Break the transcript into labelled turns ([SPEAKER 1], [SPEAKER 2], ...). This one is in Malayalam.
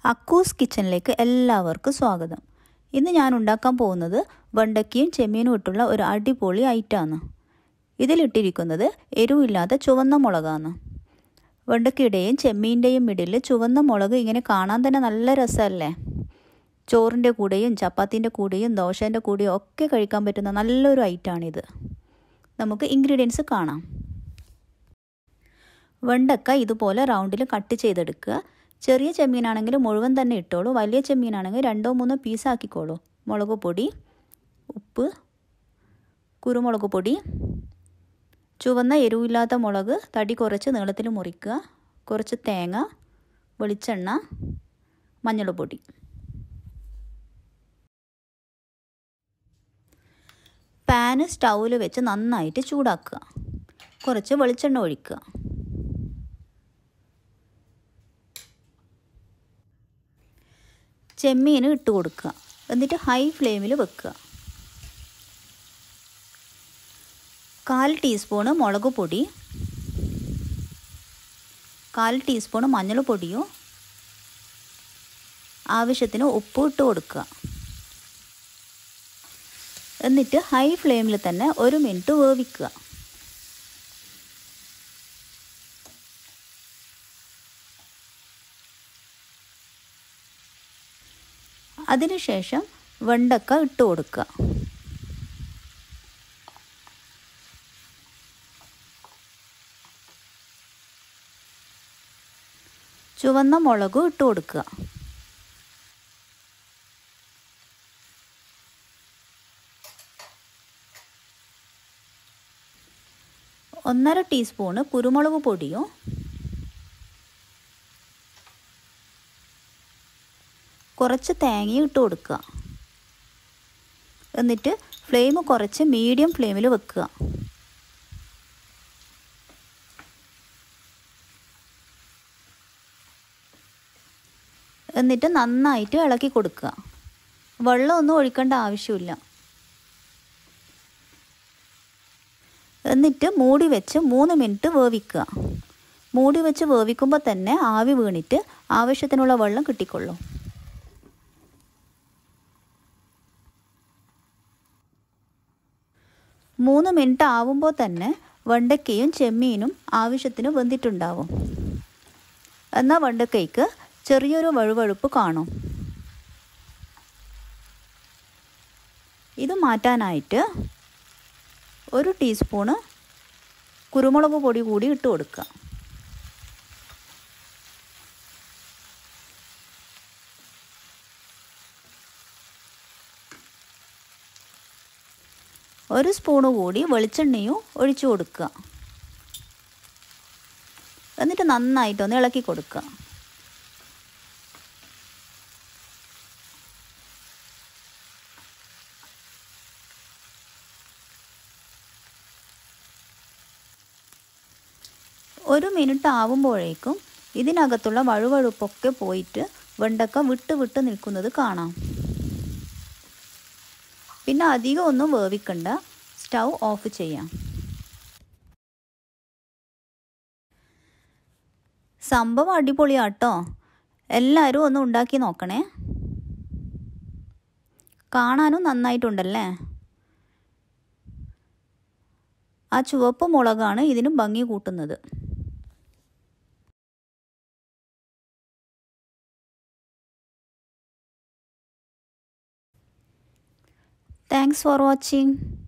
[SPEAKER 1] അക്കൂസ് കിച്ചണിലേക്ക് എല്ലാവർക്കും സ്വാഗതം ഇന്ന് ഞാൻ ഉണ്ടാക്കാൻ പോകുന്നത് വെണ്ടയ്ക്കയും ചെമ്മീനും ഇട്ടുള്ള ഒരു അടിപൊളി ഐറ്റമാണ് ഇതിലിട്ടിരിക്കുന്നത് എരിവില്ലാത്ത ചുവന്ന മുളകാണ് വെണ്ടയ്ക്കയുടെയും ചെമ്മീൻ്റെയും മിഡിൽ ചുവന്ന മുളക് ഇങ്ങനെ കാണാൻ തന്നെ നല്ല രസമല്ലേ ചോറിൻ്റെ കൂടെയും ചപ്പാത്തിൻ്റെ കൂടെയും ദോശേൻ്റെ കൂടെയും ഒക്കെ കഴിക്കാൻ പറ്റുന്ന നല്ലൊരു ഐറ്റമാണിത് നമുക്ക് ഇൻഗ്രീഡിയൻസ് കാണാം വെണ്ടക്ക ഇതുപോലെ റൗണ്ടിൽ കട്ട് ചെയ്തെടുക്കുക ചെറിയ ചെമ്മീനാണെങ്കിൽ മുഴുവൻ തന്നെ ഇട്ടോളൂ വലിയ ചെമ്മീനാണെങ്കിൽ രണ്ടോ മൂന്നോ പീസാക്കിക്കോളൂ മുളക് പൊടി ഉപ്പ് കുരുമുളക് പൊടി ചുവന്ന എരിവില്ലാത്ത മുളക് തടി കുറച്ച് നീളത്തിൽ മുറിക്കുക കുറച്ച് തേങ്ങ വെളിച്ചെണ്ണ മഞ്ഞൾപ്പൊടി പാന് സ്റ്റൗവിൽ വെച്ച് നന്നായിട്ട് ചൂടാക്കുക കുറച്ച് വെളിച്ചെണ്ണ ഒഴിക്കുക ചെമ്മീൻ ഇട്ട് കൊടുക്കുക എന്നിട്ട് ഹൈ ഫ്ലെയിമിൽ വെക്കുക കാൽ ടീസ്പൂണ് മുളക് പൊടി കാൽ ടീസ്പൂണ് മഞ്ഞൾപ്പൊടിയും ആവശ്യത്തിന് ഉപ്പ് ഇട്ട് കൊടുക്കുക എന്നിട്ട് ഹൈ ഫ്ലെയിമിൽ തന്നെ ഒരു മിനിറ്റ് വേവിക്കുക അതിനുശേഷം വെണ്ടക്ക ഇട്ട് കൊടുക്കുക ചുവന്ന മുളകും ഇട്ട് കൊടുക്കുക ഒന്നര ടീസ്പൂണ് കുരുമുളക് പൊടിയും കുറച്ച് തേങ്ങയും ഇട്ട് കൊടുക്കുക എന്നിട്ട് ഫ്ലെയിം കുറച്ച് മീഡിയം ഫ്ലെയിമിൽ വെക്കുക എന്നിട്ട് നന്നായിട്ട് ഇളക്കി കൊടുക്കുക വെള്ളമൊന്നും ഒഴിക്കേണ്ട ആവശ്യമില്ല എന്നിട്ട് മൂടി വെച്ച് മൂന്ന് മിനിറ്റ് വേവിക്കുക മൂടി വെച്ച് വേവിക്കുമ്പോൾ തന്നെ ആവി വീണിട്ട് ആവശ്യത്തിനുള്ള വെള്ളം കിട്ടിക്കൊള്ളും മൂന്ന് മിനിറ്റ് ആവുമ്പോൾ തന്നെ വെണ്ടയ്ക്കയും ചെമ്മീനും ആവശ്യത്തിന് വെന്തിട്ടുണ്ടാവും എന്നാൽ വെണ്ടയ്ക്കയ്ക്ക് ചെറിയൊരു വഴുവഴുപ്പ് കാണും ഇത് മാറ്റാനായിട്ട് ഒരു ടീസ്പൂണ് കുരുമുളക് പൊടി കൂടി ഇട്ട് കൊടുക്കുക ഒരു സ്പൂണ് കൂടി വെളിച്ചെണ്ണയും ഒഴിച്ചു കൊടുക്കുക എന്നിട്ട് നന്നായിട്ടൊന്ന് ഇളക്കി കൊടുക്കുക ഒരു മിനിറ്റ് ആവുമ്പോഴേക്കും ഇതിനകത്തുള്ള വഴുവഴുപ്പൊക്കെ പോയിട്ട് വെണ്ടക്ക വിട്ട് വിട്ട് നിൽക്കുന്നത് കാണാം പിന്നെ അധികം ഒന്നും വേവിക്കണ്ട സ്റ്റൗ ഓഫ് ചെയ്യാം സംഭവം അടിപൊളിയാട്ടോ എല്ലാവരും ഒന്ന് ഉണ്ടാക്കി നോക്കണേ കാണാനും നന്നായിട്ടുണ്ടല്ലേ ആ ചുവപ്പ് മുളകാണ് ഇതിന് ഭംഗി കൂട്ടുന്നത് താങ്ക്സ് ഫോർ വാച്ചിങ്